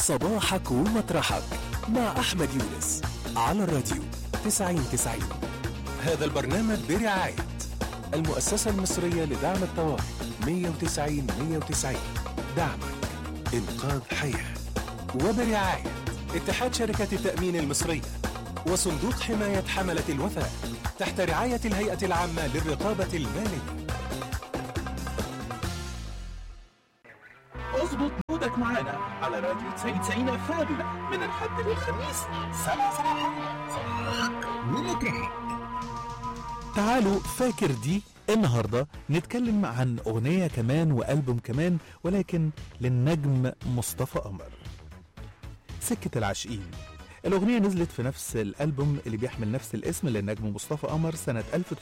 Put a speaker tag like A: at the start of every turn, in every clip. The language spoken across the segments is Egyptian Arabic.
A: صباحك ومطرحك مع أحمد يونس على الراديو 9090 هذا البرنامج برعاية المؤسسة المصرية لدعم الطوارئ 190 190 دعمك إنقاذ حياة وبرعاية اتحاد شركة التأمين المصرية وصندوق حماية حملة الوثائق تحت رعاية الهيئة العامة للرقابة المالية
B: اظبط مودك معانا على راديو 90 افهم من الحد للخميس سبع صباحا ومطرح
C: تعالوا فاكر دي النهاردة نتكلم عن أغنية كمان وألبوم كمان ولكن للنجم مصطفى قمر سكة العاشقين الأغنية نزلت في نفس الألبوم اللي بيحمل نفس الاسم للنجم مصطفى قمر سنة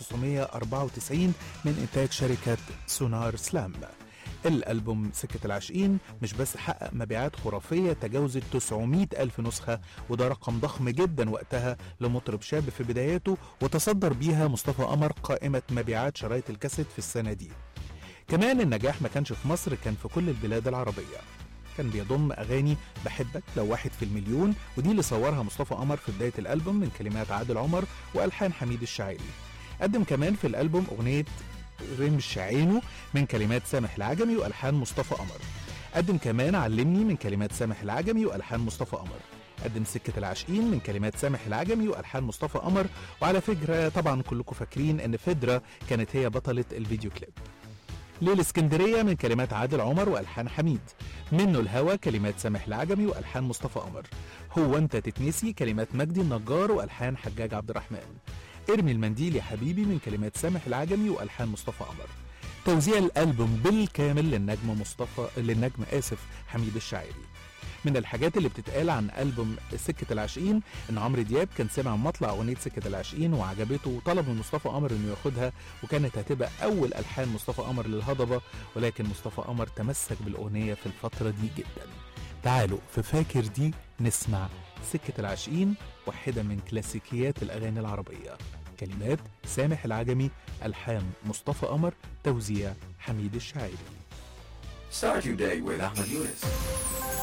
C: 1994 من إنتاج شركة سونار سلام الألبوم سكة العاشقين مش بس حقق مبيعات خرافية تجاوزت 900 ألف نسخة وده رقم ضخم جدا وقتها لمطرب شاب في بداياته وتصدر بيها مصطفى قمر قائمة مبيعات شرايط الكاسيت في السنة دي كمان النجاح ما كانش في مصر كان في كل البلاد العربية كان بيضم أغاني بحبك لو واحد في المليون ودي اللي صورها مصطفى قمر في بداية الألبوم من كلمات عادل عمر وألحان حميد الشاعري قدم كمان في الألبوم أغنية رمش عينه من كلمات سامح العجمي والحان مصطفى قمر قدم كمان علمني من كلمات سامح العجمي والحان مصطفى قمر قدم سكة العاشقين من كلمات سامح العجمي والحان مصطفى قمر وعلى فكرة طبعا كلكم فاكرين ان فدرة كانت هي بطلة الفيديو كليب ليل اسكندرية من كلمات عادل عمر والحان حميد منه الهوى كلمات سامح العجمي والحان مصطفى قمر هو انت تتنسي كلمات مجدي النجار والحان حجاج عبد الرحمن ارمي المنديل يا حبيبي من كلمات سامح العجمي والحان مصطفى قمر توزيع الالبوم بالكامل للنجم مصطفى للنجم اسف حميد الشاعري من الحاجات اللي بتتقال عن ألبوم سكة العاشقين إن عمرو دياب كان سمع مطلع أغنية سكة العاشقين وعجبته وطلب من مصطفى قمر إنه ياخدها وكانت هتبقى أول ألحان مصطفى قمر للهضبة ولكن مصطفى قمر تمسك بالأغنية في الفترة دي جدا تعالوا في فاكر دي نسمع سكة العاشقين واحدة من كلاسيكيات الأغاني العربية كلمات سامح العجمي ألحان مصطفى قمر توزيع حميد الشاعري
A: Start your day with Ahmed Yunus